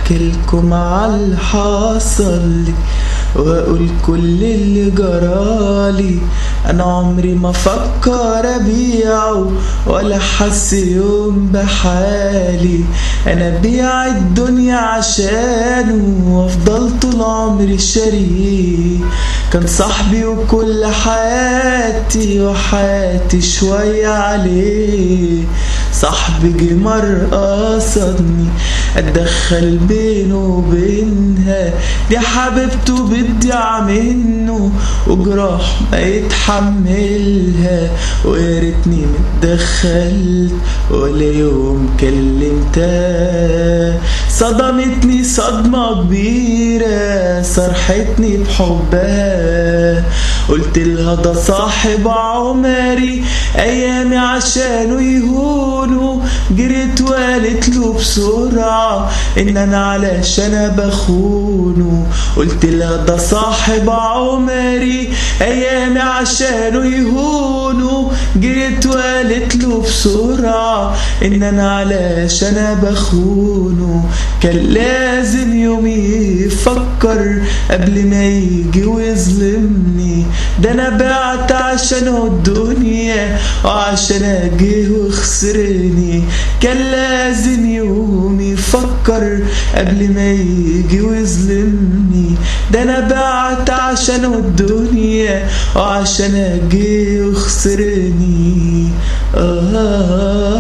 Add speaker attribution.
Speaker 1: احكي لكم على اللي حصل لي واقول كل اللي جرالي انا عمري ما فكر ابيعه ولا حس يوم بحالي انا بيع الدنيا عشانه وافضل طول عمري شاريه كان صاحبي وكل حياتي وحياتي شوية عليه صاحبي جه مرة قصدني اتدخل بينه وبينها دي حبيبته بتضيع منه وجراح ما يتحملها ويا ريتني متدخلت ولا يوم كلمتها صدمتني صدمة كبيرة صرحتني بحبها قلت لها ده صاحب عمري ايامي عشانه يهونوا جريت وقالت له بسرعة ان انا علشان بخونه قلت لها ده صاحب عمري ايامي عشانه يهونوا جريت وقالت له بسرعة ان انا علشان بخونه كان لازم يوم يفكر قبل ما يجي ويظلمني ده انا بعت عشانه الدنيا وعشان اجي وخسرني كان لازم يوم يفكر قبل ما يجي ويظلمني ده انا بعت عشانه الدنيا وعشان اجي وخسرني آه